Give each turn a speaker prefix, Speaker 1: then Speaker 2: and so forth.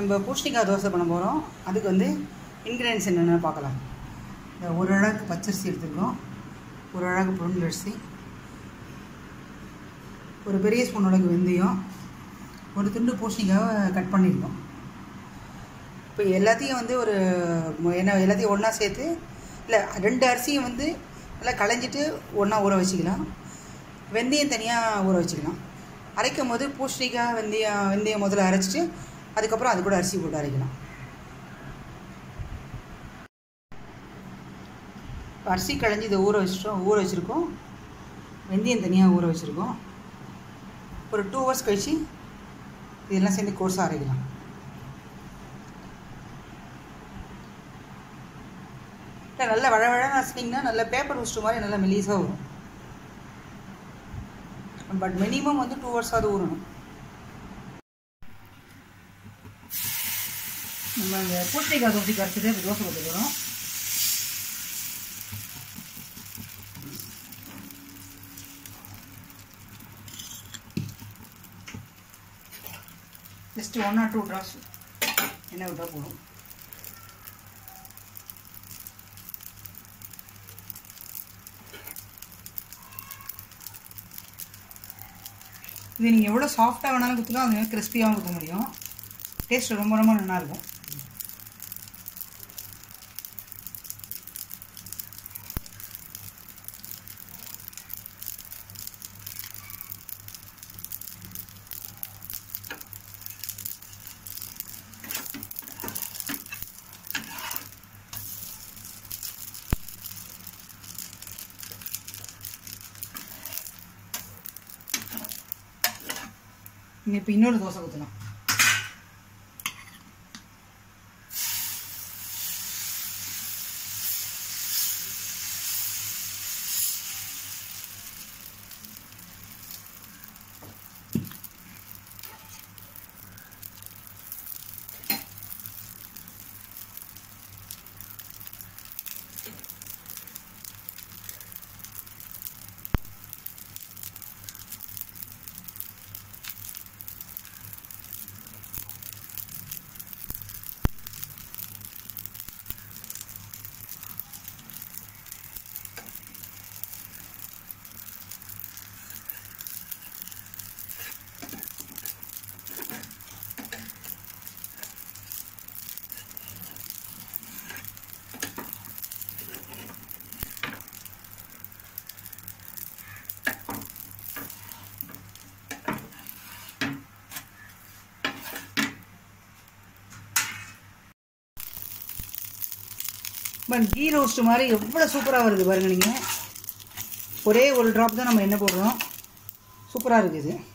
Speaker 1: நம்ம பூஷ்ணிக்காய் தோசை பண்ண போகிறோம் அதுக்கு வந்து இன்க்ரீடியன்ஸ் என்னென்னு பார்க்கலாம் இந்த ஒரு அழகு பச்சரிசி எடுத்துருக்கோம் ஒரு அழகு புழுங்கல் அரிசி ஒரு பெரிய ஸ்பூன் அளவுக்கு வெந்தயம் ஒரு துண்டு பூசணிக்காவை கட் பண்ணியிருக்கோம் இப்போ எல்லாத்தையும் வந்து ஒரு ம- என்ன எல்லாத்தையும் ஒன்றா சேர்த்து இல்லை ரெண்டு அரிசியும் வந்து நல்லா களைஞ்சிட்டு ஒன்றா ஊற வச்சுக்கலாம் வெந்தயம் தனியாக ஊற வச்சுக்கலாம் அரைக்கும் போது பூசணிக்காய் வெந்தயம் வெந்தயம் முதல்ல அரைச்சிட்டு அதுக்கப்புறம் அது கூட அரிசி போட்டு அரைக்கலாம் இப்போ அரிசி களைஞ்சி இதை ஊற வச்சிட்டோம் ஊற வச்சுருக்கோம் வெந்தயம் தனியாக ஊற வச்சுருக்கோம் ஒரு டூ ஹவர்ஸ் கழிச்சு இதெல்லாம் சேர்ந்து கோர்ஸாக அரைக்கலாம் இல்லை நல்லா வழ வழன்னு அரைச்சிட்டிங்கன்னா நல்ல பேப்பர் ரோஸ்ட் மாதிரி நல்லா மெலிசாக வரும் பட் மினிமம் வந்து டூ ஹவர்ஸாவது ஊறணும் நம்ம இந்த பூசணிக்காய் தோசை கரைச்சிட்டு இப்போ தோசை போட்டுக்கிறோம் just one or two drops எண்ணெய் விட்டால் போதும் இது நீங்கள் எவ்வளோ சாஃப்டாக வேணாலும் குத்தலாம் அது கிறிஸ்பியாகவும் குத்த முடியும் டேஸ்ட் ரொம்ப ரொம்ப நல்லா இருக்கும் நீங்கள் இப்போ இன்னொரு தோசை ஊற்றலாம் பட் கீ ரோஸ்ட் மாதிரி எவ்வளோ சூப்பராக வருது பாருங்க நீங்கள் ஒரே ஒரு ட்ராப் தான் நம்ம எண்ணெய் போடுறோம் சூப்பராக இருக்குது